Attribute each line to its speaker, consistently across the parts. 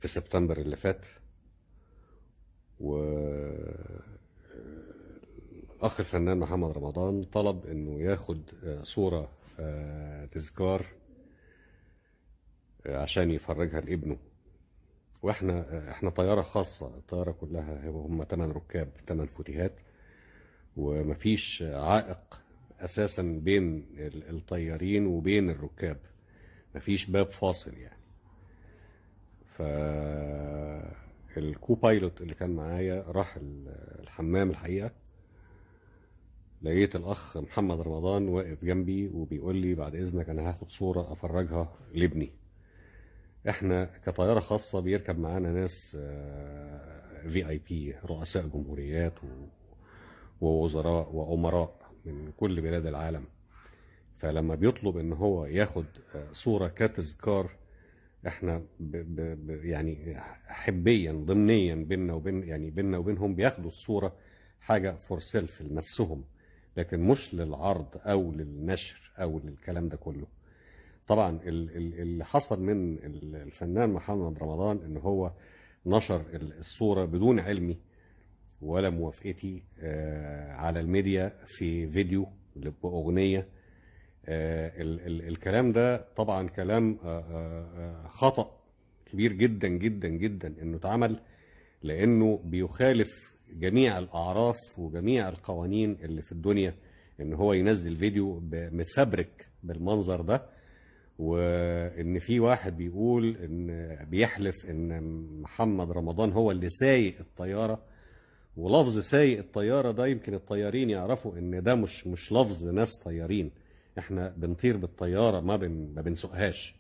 Speaker 1: في سبتمبر اللي فات و الأخ الفنان محمد رمضان طلب إنه ياخد آه، صورة آه، تذكار آه، عشان يفرجها لابنه واحنا آه، احنا طيارة خاصة الطيارة كلها هم 8 ركاب 8 فوتيهات ومفيش عائق اساسا بين ال- الطيارين وبين الركاب مفيش باب فاصل يعني ف الكو بايلوت اللي كان معايا راح ال- الحمام الحقيقه لقيت الاخ محمد رمضان واقف جنبي وبيقول لي بعد اذنك انا هاخد صوره افرجها لابني احنا كطياره خاصه بيركب معانا ناس في اي بي رؤساء جمهوريات و- ووزراء وامراء من كل بلاد العالم فلما بيطلب ان هو ياخد آه، صوره كتذكار احنا ب ب ب يعني حبيا ضمنيا بيننا وبين يعني بيننا وبينهم بياخدوا الصوره حاجه فور سيلف لنفسهم لكن مش للعرض او للنشر او للكلام ده كله طبعا ال- ال- اللي حصل من ال- الفنان محمد رمضان ان هو نشر ال- الصوره بدون علمي ولا موافقتي آه، على الميديا في فيديو باغنيه آه، ال- ال- الكلام ده طبعا كلام آه، آه، آه، خطأ كبير جدا جدا جدا انه اتعمل لانه بيخالف جميع الاعراف وجميع القوانين اللي في الدنيا ان هو ينزل فيديو ب- متفبرك بالمنظر ده وان في واحد بيقول ان بيحلف ان محمد رمضان هو اللي سايق الطياره ولفظ سايق الطياره ده يمكن الطيارين يعرفوا ان ده مش مش لفظ ناس طيارين احنا بنطير بالطياره ما بن ما بنسوقهاش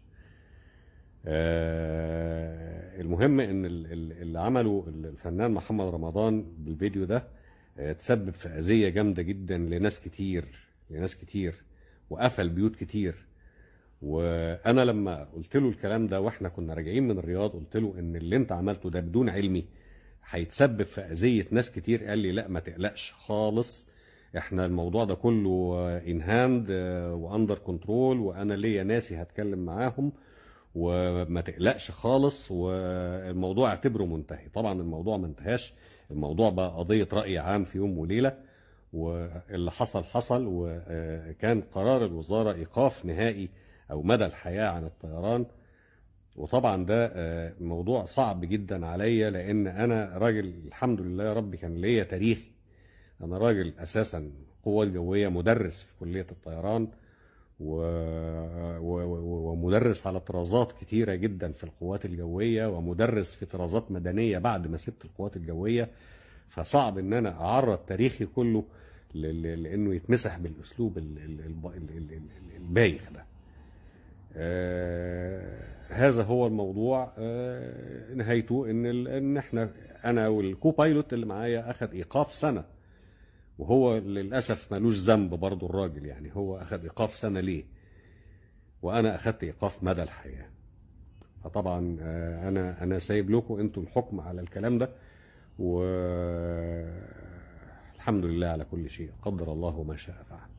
Speaker 1: آه، المهم ان ال- ال- اللي عمله الفنان محمد رمضان بالفيديو ده آه، تسبب في اذيه جامده جدا لناس كتير لناس كتير وقفل بيوت كتير وانا لما قلت له الكلام ده واحنا كنا راجعين من الرياض قلت له ان اللي انت عملته ده بدون علمي هيتسبب في اذيه ناس كتير قال لي لا ما تقلقش خالص احنا الموضوع ده كله ان هاند واندر كنترول وانا ليا ناسي هتكلم معاهم وما تقلقش خالص والموضوع اعتبره منتهي طبعا الموضوع ما انتهاش الموضوع بقى قضية رأي عام في يوم وليلة واللي حصل حصل وكان قرار الوزارة إيقاف نهائي أو مدى الحياة عن الطيران وطبعا ده آه، موضوع صعب جدا عليا لأن أنا راجل الحمد لله يا رب كان ليا تاريخي أنا راجل أساسا قوة جوية مدرس في كلية الطيران و... و... و... ومدرس على طرازات كتيرة جدا في القوات الجوية ومدرس في طرازات مدنية بعد ما سبت القوات الجوية فصعب ان انا اعرض تاريخي كله ل... ل... لانه يتمسح بالاسلوب ال... ال... ال... ال... ال... ال- البايخ ده آه... هذا هو الموضوع آه... نهايته ان ال... ان احنا انا والكو بايلوت اللي معايا اخذ ايقاف سنه وهو للاسف ملوش ذنب برضه الراجل يعني هو اخذ ايقاف سنه ليه وانا اخذت ايقاف مدى الحياه فطبعا آه، انا انا سايب لكم انتوا الحكم على الكلام ده والحمد لله على كل شيء قدر الله ما شاء فعل